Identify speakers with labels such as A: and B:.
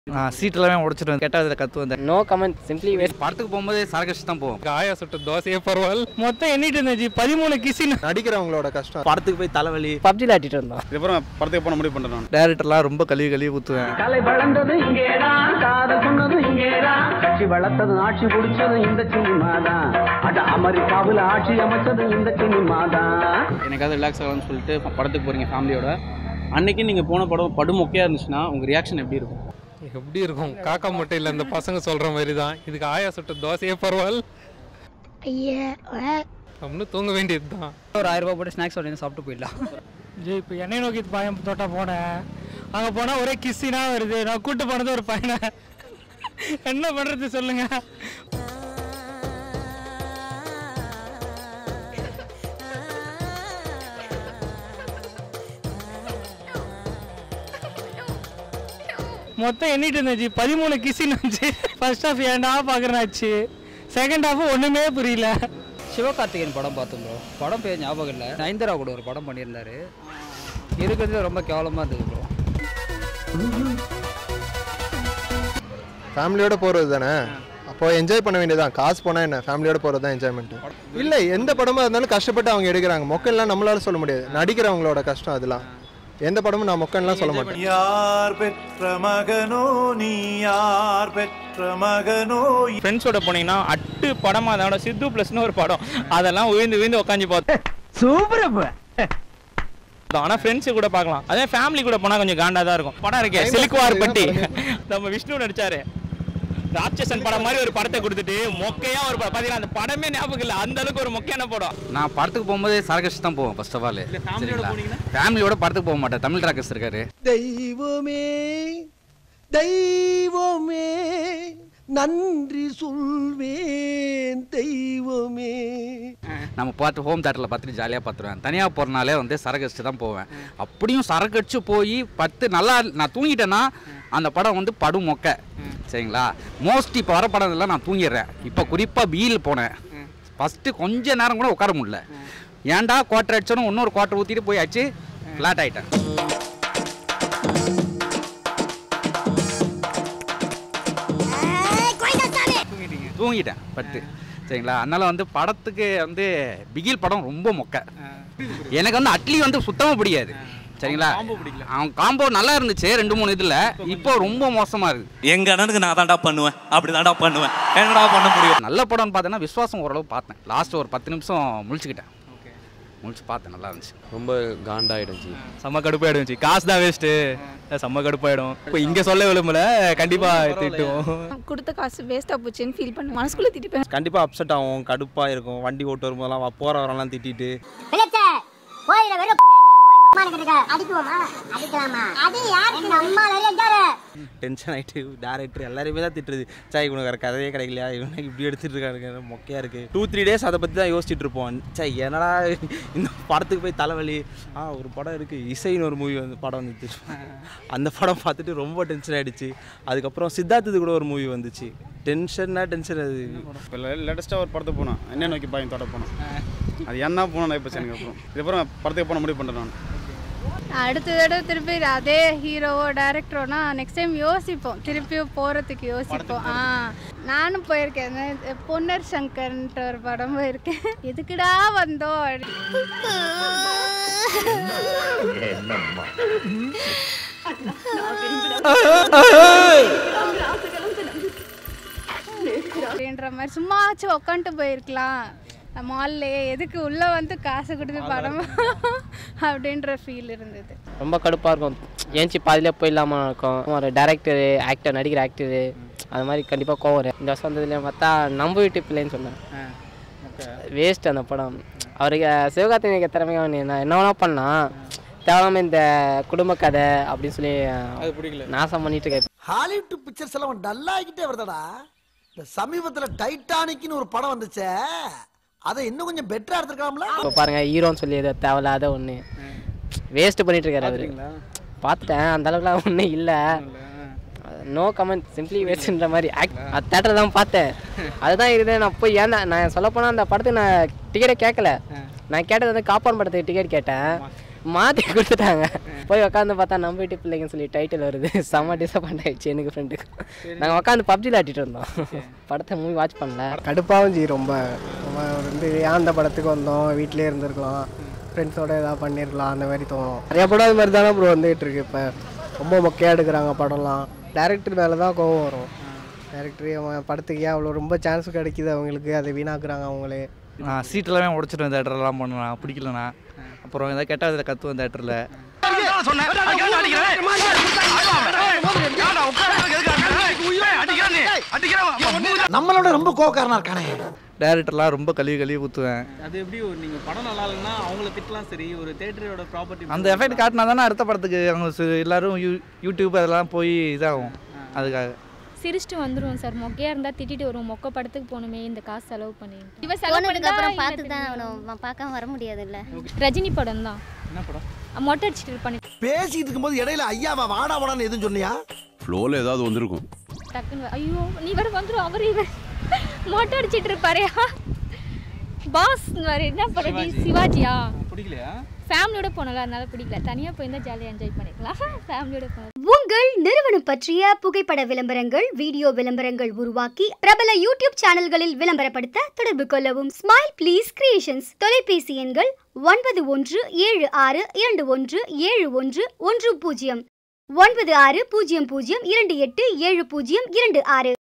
A: Seat எல்லாமே உடச்சிட்டு கேட்டால் அதில் கற்று வந்தேன்
B: நோ கமெண்ட் சிம்பிளி வேஸ்ட்
A: படத்துக்கு போகும்போது சரகடிச்சு தான் போவோம்
C: காயா சுட்ட தோசையே பரவாயில்ல மொத்தம் எண்ணிட்டு இருந்துச்சு பதிமூணு கிசின்
D: நடிக்கிறவங்களோட கஷ்டம்
E: படத்துக்கு போய் தலைவலி
B: பப்ஜியில் ஆட்டிட்டு இருந்தோம்
E: இதுக்கப்புறம் படத்துக்கு போன முடிவு பண்ணுறேன் நான்
A: டேரக்டர்லாம் ரொம்ப கழுவி கழுவி ஊற்றுவேன்
F: கலை வளர்ந்தது இங்கேதான் காதல் சொன்னது இங்கேதான் கட்சி வளர்த்தது ஆட்சி பிடிச்சது இந்த சினிமா தான் அட அமெரிக்காவில் ஆட்சி அமைச்சது இந்த சினிமா தான்
E: எனக்காவது ரிலாக்ஸ் ஆகலாம்னு சொல்லிட்டு படத்துக்கு போகிறீங்க ஃபேமிலியோட அன்னைக்கு நீங்கள் போன படம் படு மொக்கையாக இருந்துச்சுன்னா உங்கள் ரியாக்ஷன் எப்படி இருக்கும்
C: எப்படி இருக்கும் காக்கா முட்டை இல்லை இந்த பசங்க சொல்ற மாதிரி தான் இதுக்கு ஆயா சுட்ட தோசையே பரவாயில்ல அப்படின்னு தூங்க வேண்டியது தான்
B: ஒரு ஆயிரம் ரூபாய் போட்டு ஸ்நாக்ஸ் உடனே சாப்பிட்டு போயிடலாம்
C: ஜி இப்போ என்னை நோக்கி பயம் தோட்டா போனேன் அங்கே போனால் ஒரே கிஸ்ஸினா வருது நான் கூட்டு போனது ஒரு பையனை என்ன பண்ணுறது சொல்லுங்க மொத்தம் எண்ணிட்டு இருந்துச்சு பதிமூணு கிசின் இருந்துச்சு ஃபர்ஸ்ட் ஹாஃப் ஏன்டா பார்க்குறேன்னாச்சு செகண்ட் ஹாஃப் ஒன்றுமே புரியல
B: சிவகார்த்திகேயன் படம் பார்த்தோம் ப்ரோ படம் பேர் ஞாபகம் இல்லை நயன்தாரா கூட ஒரு படம் பண்ணியிருந்தாரு இருக்கிறதுல ரொம்ப கேவலமாக இருந்தது ப்ரோ
D: ஃபேமிலியோட போகிறது தானே அப்போ என்ஜாய் பண்ண வேண்டியதான் காசு போனால் என்ன ஃபேமிலியோட போகிறது தான் என்ஜாய்மெண்ட் இல்லை எந்த படமாக இருந்தாலும் கஷ்டப்பட்டு அவங்க எடுக்கிறாங்க மொக்கெல்லாம் நம்மளால சொல்ல முடியாது நடிக்கிறவங்களோட கஷ்டம் அதெல்லாம் எந்த படமும் நான் மொக்கன்லாம் சொல்ல மாட்டேன்
G: யார் பெற்ற மகனோ நீ யார் பெற்ற மகனோ
H: ஃப்ரெண்ட்ஸோட போனீங்கன்னா அட்டு படமா அதோட சித்து ப்ளஸ்னு ஒரு படம் அதெல்லாம் உயிர்ந்து உயிர்ந்து உட்காந்து பார்த்தோம்
F: சூப்பர்
H: ஆனா ஃப்ரெண்ட்ஸ் கூட பார்க்கலாம் அதே ஃபேமிலி கூட போனா கொஞ்சம் காண்டா தான் இருக்கும் படம் இருக்கே சிலுக்குவார் பட்டி நம்ம விஷ்ணு நடிச்சாரு ராட்சசன் படம் மாதிரி ஒரு படத்தை கொடுத்துட்டு மொக்கையா ஒரு படம் பாத்தீங்கன்னா அந்த படமே ஞாபகம் இல்ல அந்த அளவுக்கு ஒரு மொக்கையான படம்
A: நான் படத்துக்கு போகும்போது சரகடிச்சு தான் போவோம் ஃபர்ஸ்ட் ஆஃப் ஆல் ஃபேமிலியோட படத்துக்கு போக மாட்டேன் தமிழ் ராக்கர்ஸ் இருக்காரு
G: தெய்வமே தெய்வமே நன்றி சொல்வேன் தெய்வமே
A: நம்ம பார்த்து ஹோம் தேட்டரில் பார்த்துட்டு ஜாலியாக பார்த்துருவேன் தனியாக போகிறனாலே வந்து சரக்கு அடிச்சு தான் போவேன் அப்படியும் சரக்கு அடிச்சு போய் பத்து நல்லா நான் தூங்கிட்டேன்னா அந்த படம் வந்து படும் மொக்க சரிங்களா மோஸ்ட் இப்போ வர படம் எல்லாம் நான் தூங்கிடுறேன் இப்போ குறிப்பாக பீல் போனேன் ஃபஸ்ட்டு கொஞ்ச நேரம் கூட உட்கார முடியல ஏன்டா குவார்டர் அடிச்சோன்னு இன்னொரு குவார்டர் ஊற்றிட்டு போயாச்சு ஃப்ளாட் ஆகிட்டேன் தூங்கிட்டேன் பத்து சரிங்களா அதனால வந்து படத்துக்கு வந்து பிகில் படம் ரொம்ப மொக்க எனக்கு வந்து அட்லி வந்து சுத்தமாக பிடிக்காது சரிங்களா அவன் காம்போ நல்லா இருந்துச்சு ரெண்டு மூணு இதில் இப்போ ரொம்ப மோசமா இருக்கு
G: எங்க அண்ணனுக்கு நான் தான்டா பண்ணுவேன் அப்படி தான்டா பண்ணுவேன் என்னடா பண்ண முடியும்
A: நல்ல படம்னு பார்த்தேன்னா விஸ்வாசம் ஓரளவு பார்த்தேன் லாஸ்ட் ஒரு பத்து நிமிஷம் முழிச்சுக்கிட்டேன் முழிச்சு பார்த்தேன் நல்லா இருந்துச்சு
E: ரொம்ப காண்டாயிடுச்சு
H: செம்ம கடுப்பாயிடும் ஜி. காசு தான் வேஸ்ட்டு செம்ம கடுப்பாயிடும் இப்போ இங்க சொல்ல விரும்பல கண்டிப்பா திட்டுவோம்
I: கொடுத்த காசு வேஸ்ட்டாக போச்சுன்னு ஃபீல் பண்ண மனசுக்குள்ளே திட்டிப்பேன்
E: கண்டிப்பாக அப்செட் ஆகும் கடுப்பாக இருக்கும் வண்டி ஓட்டு வரும்போதெல்லாம் போகிற வரலாம் திட்டிட்டு டென்ஷன் ஆகிட்டு டேரக்டர் எல்லாருமே தான் திட்டுறது சாய் இவனுக்கு வேறு கதையே கிடைக்கலையா இவனுக்கு இப்படி எடுத்துட்டு இருக்காங்க மொக்கையாக இருக்குது டூ த்ரீ டேஸ் அதை பற்றி தான் யோசிச்சுட்டு இருப்போம் சாய் என்னடா இந்த படத்துக்கு போய் தலைவலி ஆ ஒரு படம் இருக்குது இசைன்னு ஒரு மூவி வந்து படம் வந்துச்சு அந்த படம் பார்த்துட்டு ரொம்ப டென்ஷன் ஆகிடுச்சு அதுக்கப்புறம் சித்தார்த்தது கூட ஒரு மூவி வந்துச்சு டென்ஷன்னா டென்ஷன் அது
J: இப்போ லேட்டஸ்ட்டாக ஒரு படத்துக்கு போனோம் என்ன நோக்கி பாயம் தோட்ட போனோம் அது என்ன போனோம் இப்போ எனக்கு அப்புறம் இதுக்கப்புறம் படத்துக்கு போன முடிவு பண்ணுறேன் நான்
I: அடுத்த தடவை திருப்பி அதே ஹீரோவோ டேரக்டரோனா நெக்ஸ்ட் டைம் யோசிப்போம் திருப்பியும் போகிறதுக்கு யோசிப்போம் ஆ நானும் போயிருக்கேன் இந்த பொன்னர் சங்கர்ன்ற ஒரு படம் போயிருக்கேன் எதுக்குடா வந்தோம் அப்படின்ற மாதிரி சும்மாச்சும் உட்காந்துட்டு போயிருக்கலாம் மால்லையே எதுக்கு உள்ளே வந்து காசு கொடுத்து படம் அப்படின்ற ஃபீல் இருந்தது
B: ரொம்ப கடுப்பாக இருக்கும் ஏன்ச்சி பாதியிலே போயிடலாமா இருக்கும் ஒரு டேரக்டரு ஆக்டர் நடிக்கிற ஆக்டரு அது மாதிரி கண்டிப்பாக கோவம் வரும் இந்த வருஷம் வந்ததுலேயும் பார்த்தா நம்ப வீட்டு பிள்ளைன்னு சொன்னேன் வேஸ்ட் அந்த படம் அவருக்கு சிவகார்த்திகேயனுக்கு திறமையாக நான் என்ன வேணா பண்ணலாம் தேவையில்லாம இந்த குடும்ப கதை அப்படின்னு சொல்லி
E: அது பிடிக்கல
B: நாசம் பண்ணிட்டு இருக்க
G: ஹாலிவுட் பிக்சர்ஸ் எல்லாம் டல் ஆகிட்டே வருதடா இந்த சமீபத்துல டைட்டானிக்னு ஒரு படம் வந்துச்சே அதை இன்னும் கொஞ்சம் பெட்டரா எடுத்துருக்கலாம்ல
B: இப்போ பாருங்க ஹீரோன்னு சொல்லி ஏதோ தேவையில்லாத ஒன்று வேஸ்ட் பண்ணிட்டு இருக்காரு அவரு பார்த்துட்டேன் அந்த அளவுக்குலாம் ஒன்றும் இல்லை நோ கமெண்ட் சிம்பிளி வேஸ்ட்ன்ற மாதிரி ஆக்ட் அது தேட்டரில் தான் பார்த்தேன் அதுதான் இருக்குது நான் போய் ஏன் நான் சொல்ல போனால் அந்த படத்துக்கு நான் டிக்கெட்டே கேட்கல நான் கேட்டது வந்து காப்பான் படத்துக்கு டிக்கெட் கேட்டேன் மாற்றி கொடுத்துட்டாங்க போய் உட்காந்து பார்த்தா நம்ம வீட்டு பிள்ளைங்கன்னு சொல்லி டைட்டில் வருது செம்ம டிசப்பாயிண்ட் ஆயிடுச்சு எனக்கு ஃப்ரெண்டுக்கு நாங்கள் உட்காந்து பப்ஜி விளாட்டிட்டு இருந்தோம் படத்தை மூவி வாட்ச் பண்ணல
K: கடுப்பாகும் ஜி ரொம்ப நம்ம வந்து ஏன் அந்த படத்துக்கு வந்தோம் வீட்டிலே இருந்திருக்கலாம் ஃப்ரெண்ட்ஸோட ஏதாவது பண்ணியிருக்கலாம் அந்த மாதிரி தோணும் நிறைய படம் அது மாதிரி தானே ப்ரோ வந்துகிட்டு இருக்கு இப்போ ரொம்ப மொக்கையாக எடுக்கிறாங்க படம்லாம் டேரக்டர் மேலே தான் கோவம் வரும் டேரக்டர் அவன் படத்துக்கு ஏன் அவ்வளோ ரொம்ப சான்ஸ் கிடைக்குது அவங்களுக்கு அதை வீணாக்குறாங்க அவங்களே
L: நான் சீட் எல்லாமே உடச்சிட்டு தேட்டர்லாம் பண்ணுவேன் பிடிக்கலண்ணா அப்புறம் ஏதாவது கெட்ட இதில் கத்துவேன் தேட்டரில்
G: நம்மளோட ரொம்ப கோவக்காரனா இருக்கானே
L: டேரக்டர்லாம் ரொம்ப கழுவி கழுவி ஊற்றுவேன்
M: அது எப்படி ஒரு நீங்கள் படம் நல்லா இல்லைன்னா அவங்கள திட்டலாம் சரி ஒரு தேட்டரோட ப்ராப்பர்ட்டி
L: அந்த எஃபெக்ட் காட்டினா தானே அடுத்த படத்துக்கு அவங்க சு- எல்லாரும் யூ யூடியூப் அதெல்லாம் போய் இதாகும் அதுக்காக
N: சிரிச்சிட்டு வந்துருவோம் சார் மொக்கையாக இருந்தால் திட்டிட்டு வருவோம் மொக்க படத்துக்கு போகணுமே இந்த காசு செலவு பண்ணி இவ செலவு
O: போனதுக்கு
N: பண்ணா
O: அப்புறம்
N: இவ
O: பார்த்து தான்
N: திரும்பி
O: ஆகணும் பார்க்காம வர முடியாதுல்ல
N: ரஜினி படம் தான்
M: என்ன படம்
N: மொட்டை அடிச்சிட்டு இருப்பானு
G: பேசிட்டு இருக்கும்போது இடையில ஐயாவா வாடா வாடான்னு எதுவும் சொன்னியா
P: ஃப்ளோவில் ஏதாவது வந்திருக்கும்
N: டக்குன்னு வ- ஐயோ நீ வேற வந்துரும் அவர் இவர் மொட்டை அடிச்சிட்டு இருப்பாரே பாஸ் வேற என்ன படம் சிவாஜியா
M: பிடிக்கலையா
N: ஃபேமிலியோட போனல அதனால பிடிக்கல தனியாக போயிருந்தா ஜாலியாக என்ஜாய் பண்ணிக்கலாம் ஃபேமிலியோட போனது
Q: உங்கள் நிறுவனம் பற்றிய புகைப்பட விளம்பரங்கள் வீடியோ விளம்பரங்கள் உருவாக்கி பிரபல யூடியூப் சேனல்களில் விளம்பரப்படுத்த தொடர்பு கொள்ளவும் ஸ்மைல் ப்ளீஸ் கிரியேஷன்ஸ் தொலைபேசி எண்கள் ஒன்பது ஒன்று ஏழு ஆறு இரண்டு ஒன்று ஏழு ஒன்று ஒன்று பூஜ்ஜியம் ஒன்பது ஆறு பூஜ்ஜியம் பூஜ்ஜியம் இரண்டு எட்டு ஏழு பூஜ்ஜியம் இரண்டு ஆறு